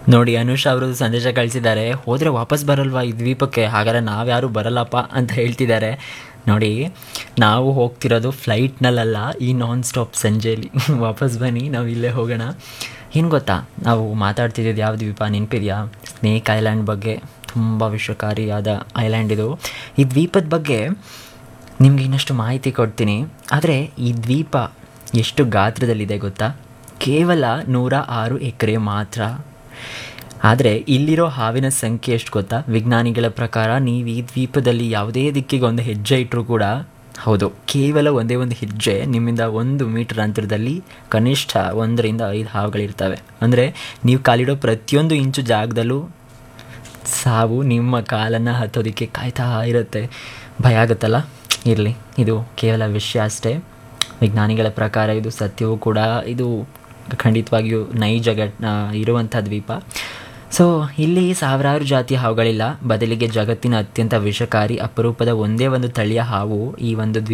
ನೋಡಿ ಅನುಷ್ ಅವರು ಸಂದೇಶ ಕಳಿಸಿದ್ದಾರೆ ಹೋದರೆ ವಾಪಸ್ ಬರಲ್ವಾ ಈ ದ್ವೀಪಕ್ಕೆ ಹಾಗಾದ್ರೆ ನಾವ್ಯಾರು ಬರಲ್ಲಪ್ಪ ಅಂತ ಹೇಳ್ತಿದ್ದಾರೆ ನೋಡಿ ನಾವು ಹೋಗ್ತಿರೋದು ಫ್ಲೈಟ್ನಲ್ಲ ಈ ನಾನ್ ಸ್ಟಾಪ್ ಸಂಜೆಯಲ್ಲಿ ವಾಪಸ್ ಬನ್ನಿ ನಾವು ಇಲ್ಲೇ ಹೋಗೋಣ ಏನು ಗೊತ್ತಾ ನಾವು ಮಾತಾಡ್ತಿದ್ದು ಯಾವ ದ್ವೀಪ ನೆನಪಿದೆಯಾ ಸ್ನೇಕ್ ಐಲ್ಯಾಂಡ್ ಬಗ್ಗೆ ತುಂಬ ವಿಶ್ವಕಾರಿಯಾದ ಐಲ್ಯಾಂಡ್ ಇದು ಈ ದ್ವೀಪದ ಬಗ್ಗೆ ನಿಮ್ಗೆ ಇನ್ನಷ್ಟು ಮಾಹಿತಿ ಕೊಡ್ತೀನಿ ಆದರೆ ಈ ದ್ವೀಪ ಎಷ್ಟು ಗಾತ್ರದಲ್ಲಿದೆ ಗೊತ್ತಾ ಕೇವಲ ನೂರ ಆರು ಎಕರೆ ಮಾತ್ರ ಆದರೆ ಇಲ್ಲಿರೋ ಹಾವಿನ ಸಂಖ್ಯೆ ಎಷ್ಟು ಗೊತ್ತಾ ವಿಜ್ಞಾನಿಗಳ ಪ್ರಕಾರ ನೀವು ಈ ದ್ವೀಪದಲ್ಲಿ ಯಾವುದೇ ದಿಕ್ಕಿಗೆ ಒಂದು ಹೆಜ್ಜೆ ಇಟ್ಟರೂ ಕೂಡ ಹೌದು ಕೇವಲ ಒಂದೇ ಒಂದು ಹೆಜ್ಜೆ ನಿಮ್ಮಿಂದ ಒಂದು ಮೀಟರ್ ಅಂತರದಲ್ಲಿ ಕನಿಷ್ಠ ಒಂದರಿಂದ ಐದು ಹಾವುಗಳಿರ್ತವೆ ಅಂದರೆ ನೀವು ಕಾಲಿಡೋ ಪ್ರತಿಯೊಂದು ಇಂಚು ಜಾಗದಲ್ಲೂ ಸಾವು ನಿಮ್ಮ ಕಾಲನ್ನು ಹತ್ತೋದಕ್ಕೆ ಕಾಯ್ತಾ ಇರುತ್ತೆ ಭಯ ಆಗುತ್ತಲ್ಲ ಇರಲಿ ಇದು ಕೇವಲ ವಿಷಯ ಅಷ್ಟೇ ವಿಜ್ಞಾನಿಗಳ ಪ್ರಕಾರ ಇದು ಸತ್ಯವೂ ಕೂಡ ಇದು ಖಂಡಿತವಾಗಿಯೂ ನೈಜ ಘಟ್ ಇರುವಂಥ ದ್ವೀಪ ಸೊ ಇಲ್ಲಿ ಸಾವಿರಾರು ಜಾತಿಯ ಹಾವುಗಳಿಲ್ಲ ಬದಲಿಗೆ ಜಗತ್ತಿನ ಅತ್ಯಂತ ವಿಷಕಾರಿ ಅಪರೂಪದ ಒಂದೇ ಒಂದು ತಳಿಯ ಹಾವು ಈ ಒಂದು ದ್ವೀಪ